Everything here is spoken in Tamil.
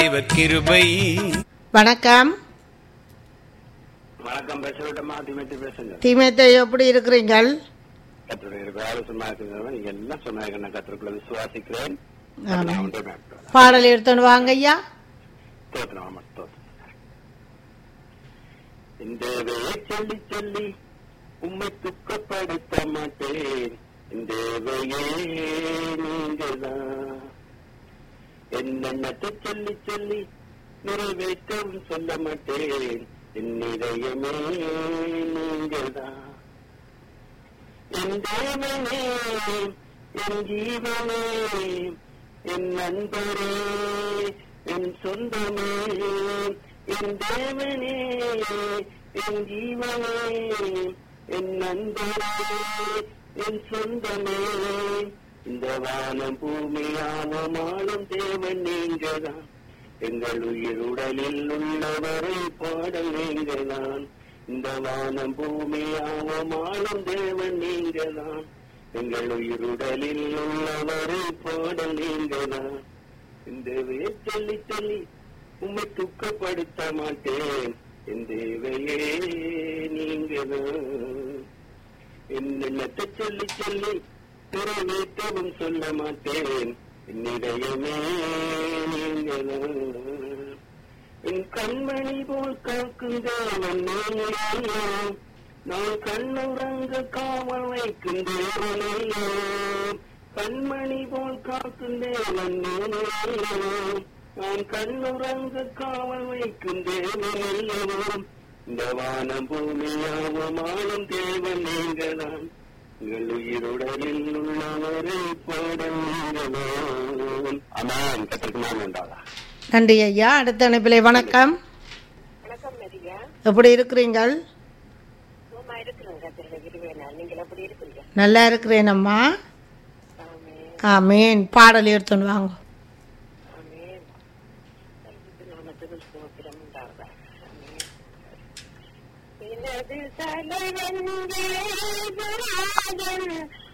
தேவ கிருபை வணக்கம் வணக்கம் பேசுறட்டமா திமேத்தி பேசுங்க திமேத்தை எப்படி இருக்கிறீங்கள் கத்திர ஆலோசனை இருக்கிறவங்க நீங்க எல்லாம் சொன்னாங்க நான் கத்திரக்குள்ள விசுவாசிக்கிறேன் ஆமாம். நான் ஒன்றே மேற்கொள்கிறேன். பாடல் எடுத்துன்னு வாங்க ஐயா ஸ்தோத்திரம், ஆமா, ஸ்தோத்திரம். இந்த வேலை சொல்லி சொல்லி உம்மை துக்கப்படுத்த மாட்டேன் இந்த வேலையே நீங்கதான் என்னென்னத்தை சொல்லி சொல்லி நிறைவேற்றவும் சொல்ல மாட்டேன் என் இதயமே நீங்கதான் என் தேவனே என் ஜீவனே என் நண்பரே என் சொந்தமே என் தேவனே என் ஜீவனே என் நண்பரே என் சொந்தமே இந்த வானம் பூமியான மாளும் தேவன் நீங்கதான் எங்கள் உயிர் உடலில் உள்ளவரை பாடல் நீங்கதான் இந்த வானம் பூமியாக மாளும் தேவன் நீங்கதான் எங்கள் உயிர் உடலில் உள்ளவரை பாடல் நீங்கதான் இந்த சொல்லி சொல்லி உம்மை துக்கப்படுத்த மாட்டேன் என் தேவையே நீங்கதான் என்னென்னத்தை சொல்லி சொல்லி நிறைவேற்றவும் சொல்ல மாட்டேன் என்னிடையமே நீங்கதான் என் கண்மணி போல் காக்கும் தேவன் நீங்களோ நான் கண்ணுறங்க காவல் வைக்கும் தேவனையோ கண்மணி போல் காக்கும் தேவன் நீங்களோ நான் கண்ணுறங்க காவல் வைக்கும் தேவனையோ இந்த வானம் பூமியாவும் ஆளும் தேவன் நீங்கதான் உங்கள் உயிருடலில் உள்ளவரை பாடல் அமேன் கத்திற்கு நான் உண்டாதா நன்றி ஐயா அடுத்த அனுப்பிலே வணக்கம் வணக்கம் மரியா எப்படி இருக்கிறீங்கள் சும்மா இருக்கிறேன் கத்திர இருவேனா நீங்கள் எப்படி இருக்கிறீங்க நல்லா இருக்கிறேன் அம்மா ஆமே ஆமீன் பாடல் எடுத்துன்னு வாங்க ஆமேன் பரிசுத்த நாமத்துக்கு ஸ்தோத்திரம் உண்டாவதா ஆமேன் எனது தலைவன் தேவராஜன்